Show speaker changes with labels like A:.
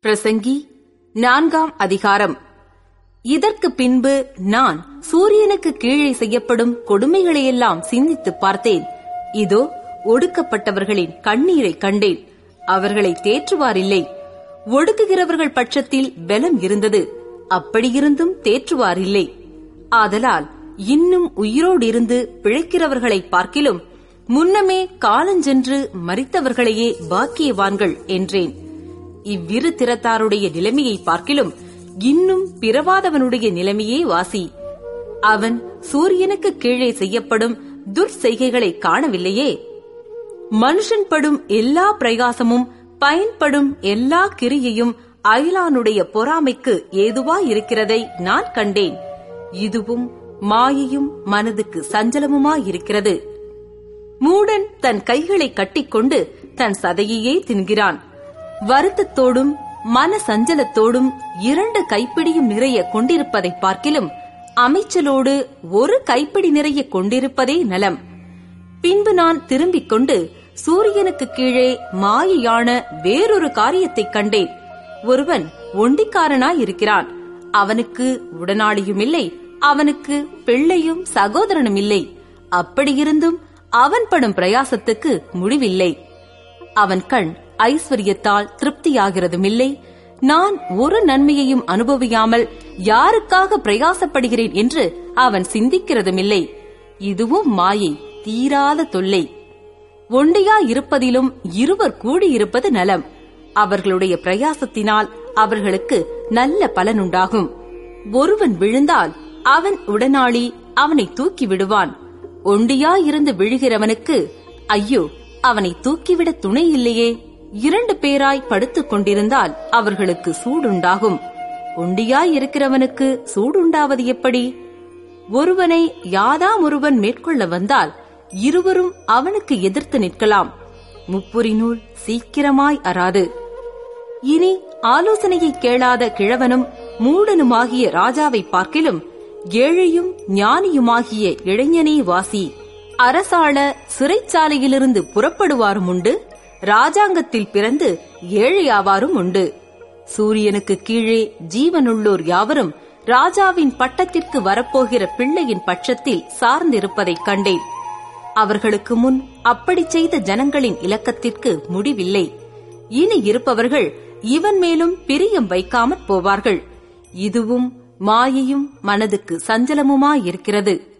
A: பிரசங்கி நான்காம் அதிகாரம் இதற்கு பின்பு நான் சூரியனுக்கு கீழே செய்யப்படும் கொடுமைகளையெல்லாம் சிந்தித்துப் பார்த்தேன் இதோ ஒடுக்கப்பட்டவர்களின் கண்ணீரை கண்டேன் அவர்களை தேற்றுவாரில்லை ஒடுக்குகிறவர்கள் பட்சத்தில் பலம் இருந்தது அப்படியிருந்தும் தேற்றுவாரில்லை ஆதலால் இன்னும் உயிரோடு இருந்து பிழைக்கிறவர்களை பார்க்கிலும் முன்னமே காலஞ்சென்று மரித்தவர்களையே பாக்கியவான்கள் என்றேன் இவ்விரு திறத்தாருடைய நிலைமையை பார்க்கிலும் இன்னும் பிறவாதவனுடைய நிலைமையே வாசி அவன் சூரியனுக்கு கீழே செய்யப்படும் துர்செய்கைகளை காணவில்லையே மனுஷன் படும் எல்லா பிரயாசமும் பயன்படும் எல்லா கிரியையும் அயலானுடைய பொறாமைக்கு ஏதுவாயிருக்கிறதை நான் கண்டேன் இதுவும் மாயையும் மனதுக்கு சஞ்சலமுமாயிருக்கிறது மூடன் தன் கைகளை கட்டிக்கொண்டு தன் சதையையே தின்கிறான் வருத்தத்தோடும் மன சஞ்சலத்தோடும் இரண்டு கைப்பிடியும் நிறைய கொண்டிருப்பதை பார்க்கிலும் அமைச்சலோடு ஒரு கைப்பிடி நிறைய கொண்டிருப்பதே நலம் பின்பு நான் திரும்பிக் கொண்டு சூரியனுக்கு கீழே மாயையான வேறொரு காரியத்தைக் கண்டேன் ஒருவன் ஒண்டிக்காரனாயிருக்கிறான் அவனுக்கு உடனாளியும் இல்லை அவனுக்கு பிள்ளையும் சகோதரனும் இல்லை அப்படியிருந்தும் அவன் படும் பிரயாசத்துக்கு முடிவில்லை அவன் கண் ஐஸ்வர்யத்தால் திருப்தியாகிறதுமில்லை நான் ஒரு நன்மையையும் அனுபவியாமல் யாருக்காக பிரயாசப்படுகிறேன் என்று அவன் சிந்திக்கிறதுமில்லை இதுவும் மாயை தீராத தொல்லை ஒண்டியா இருப்பதிலும் இருவர் கூடியிருப்பது நலம் அவர்களுடைய பிரயாசத்தினால் அவர்களுக்கு நல்ல பலனுண்டாகும் ஒருவன் விழுந்தால் அவன் உடனாளி அவனை தூக்கி விடுவான் ஒண்டியா இருந்து விழுகிறவனுக்கு ஐயோ அவனை தூக்கிவிட துணை இல்லையே இரண்டு பேராய் படுத்துக் கொண்டிருந்தால் அவர்களுக்கு சூடுண்டாகும் ஒண்டியாய் இருக்கிறவனுக்கு சூடுண்டாவது எப்படி ஒருவனை யாதாம் ஒருவன் மேற்கொள்ள வந்தால் இருவரும் அவனுக்கு எதிர்த்து நிற்கலாம் முப்புரிநூல் சீக்கிரமாய் அறாது இனி ஆலோசனையை கேளாத கிழவனும் மூடனுமாகிய ராஜாவை பார்க்கிலும் ஏழையும் ஞானியுமாகிய இளைஞனே வாசி அரசாள சிறைச்சாலையிலிருந்து புறப்படுவாரும் உண்டு ராஜாங்கத்தில் பிறந்து ஏழையாவாரும் உண்டு சூரியனுக்கு கீழே ஜீவனுள்ளோர் யாவரும் ராஜாவின் பட்டத்திற்கு வரப்போகிற பிள்ளையின் பட்சத்தில் சார்ந்திருப்பதைக் கண்டேன் அவர்களுக்கு முன் அப்படி செய்த ஜனங்களின் இலக்கத்திற்கு முடிவில்லை இனி இருப்பவர்கள் இவன் மேலும் பிரியம் வைக்காமற் போவார்கள் இதுவும் மாயையும் மனதுக்கு சஞ்சலமுமாயிருக்கிறது